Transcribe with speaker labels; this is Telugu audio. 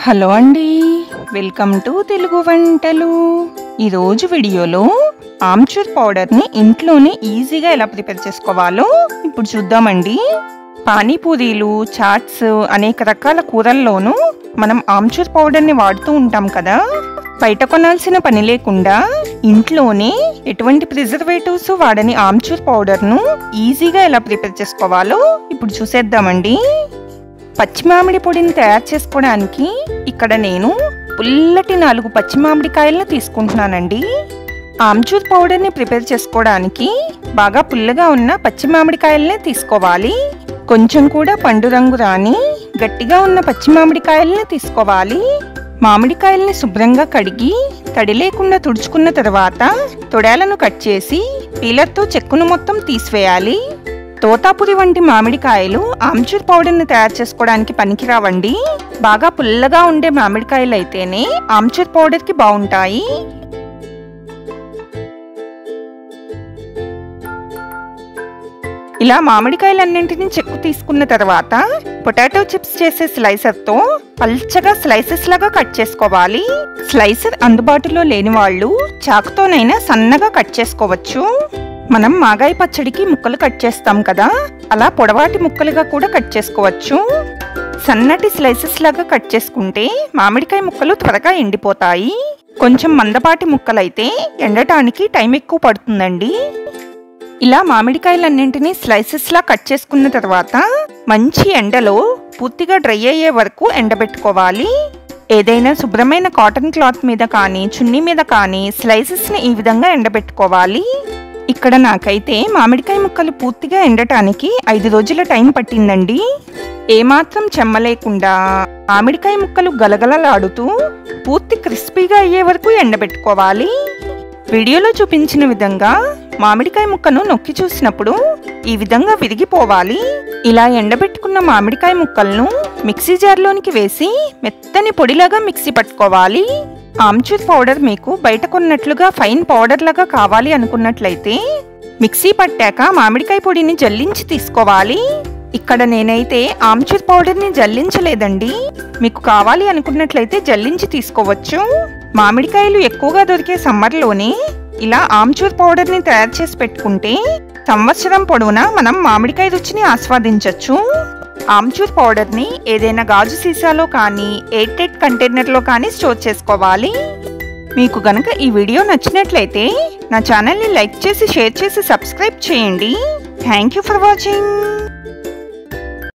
Speaker 1: హలో అండి వెల్కమ్ టు తెలుగు వంటలు ఈరోజు వీడియోలో ఆమ్చూర్ పౌడర్ని ఇంట్లోనే ఈజీగా ఎలా ప్రిపేర్ చేసుకోవాలో ఇప్పుడు చూద్దామండి పానీపూరీలు చాట్స్ అనేక రకాల కూరల్లోనూ మనం ఆమ్చూర్ పౌడర్ని వాడుతూ ఉంటాం కదా బయట కొనాల్సిన పని లేకుండా ఇంట్లోనే ఎటువంటి ప్రిజర్వేటివ్స్ వాడని ఆమ్చూర్ పౌడర్ను ఈజీగా ఎలా ప్రిపేర్ చేసుకోవాలో ఇప్పుడు చూసేద్దామండి పచ్చి మామిడి పొడిని తయారు చేసుకోవడానికి ఇక్కడ నేను పుల్లటి నాలుగు పచ్చి మామిడికాయలను తీసుకుంటున్నానండి ఆమ్చూర్ పౌడర్ని ప్రిపేర్ చేసుకోవడానికి బాగా పుల్లగా ఉన్న పచ్చి మామిడికాయలనే తీసుకోవాలి కొంచెం కూడా పండు రంగు రాని గట్టిగా ఉన్న పచ్చి మామిడికాయలని తీసుకోవాలి మామిడికాయల్ని శుభ్రంగా కడిగి తడి లేకుండా తుడుచుకున్న తర్వాత తొడాలను కట్ చేసి పీలర్తో చెక్కును మొత్తం తీసివేయాలి తోతాపురి వంటి మామిడికాయలు ఆమ్చూర్ పౌడర్ని తయారు చేసుకోవడానికి పనికిరావండి బాగా పుల్లగా ఉండే మామిడికాయలు అయితేనే ఆమ్చూర్ పౌడర్కి బాగుంటాయి ఇలా మామిడికాయలన్నింటినీ చెక్కు తీసుకున్న తర్వాత పొటాటో చిప్స్ చేసే స్లైసర్తో పల్చగా స్లైసెస్ లాగా కట్ చేసుకోవాలి స్లైసర్ అందుబాటులో లేని వాళ్ళు చాకుతోనైనా సన్నగా కట్ చేసుకోవచ్చు మనం మాగాయ పచ్చడికి ముక్కలు కట్ చేస్తాం కదా అలా పొడవాటి ముక్కలుగా కూడా కట్ చేసుకోవచ్చు సన్నటి స్లైసెస్ లాగా కట్ చేసుకుంటే మామిడికాయ ముక్కలు త్వరగా ఎండిపోతాయి కొంచెం మందపాటి ముక్కలైతే ఎండటానికి టైం ఎక్కువ పడుతుందండి ఇలా మామిడికాయలన్నింటినీ స్లైసెస్లా కట్ చేసుకున్న తర్వాత మంచి ఎండలో పూర్తిగా డ్రై అయ్యే వరకు ఎండబెట్టుకోవాలి ఏదైనా శుభ్రమైన కాటన్ క్లాత్ మీద కానీ చున్నీ మీద కానీ స్లైసెస్ని ఈ విధంగా ఎండబెట్టుకోవాలి ఇక్కడ నాకైతే మామిడికాయ ముక్కలు పూర్తిగా ఎండటానికి ఐదు రోజుల టైం పట్టిందండి ఏమాత్రం చెమ్మ లేకుండా మామిడికాయ ముక్కలు గలగలలాడుతూ పూర్తి క్రిస్పీగా అయ్యే వరకు ఎండబెట్టుకోవాలి వీడియోలో చూపించిన విధంగా మామిడికాయ ముక్కను నొక్కి చూసినప్పుడు ఈ విధంగా విరిగిపోవాలి ఇలా ఎండబెట్టుకున్న మామిడికాయ ముక్కలను మిక్సీ జార్లోనికి వేసి మెత్తని పొడిలాగా మిక్సీ పట్టుకోవాలి ఆమ్చూర్ పౌడర్ మీకు బయట కొన్నట్లుగా ఫైన్ పౌడర్ లాగా కావాలి అనుకున్నట్లయితే మిక్సీ పట్టాక మామిడికాయ పొడిని జల్లించి తీసుకోవాలి ఇక్కడ నేనైతే ఆమ్చూర్ పౌడర్ని జల్లించలేదండి మీకు కావాలి అనుకున్నట్లయితే జల్లించి తీసుకోవచ్చు మామిడికాయలు ఎక్కువగా దొరికే సమ్మర్లోనే ఇలా ఆమ్చూర్ పౌడర్ని తయారు చేసి పెట్టుకుంటే సంవత్సరం పొడవునా మనం మామిడికాయ రుచిని ఆస్వాదించవచ్చు ఆమ్చూర్ పౌడర్ని ఏదైనా గాజు సీసాలో కానీ ఎయిర్టెడ్ కంటైనర్లో కానీ స్టోర్ చేసుకోవాలి మీకు గనక ఈ వీడియో నచ్చినట్లయితే నా ఛానల్ని లైక్ చేసి షేర్ చేసి సబ్స్క్రైబ్ చేయండి థ్యాంక్ యూ ఫర్ వాచింగ్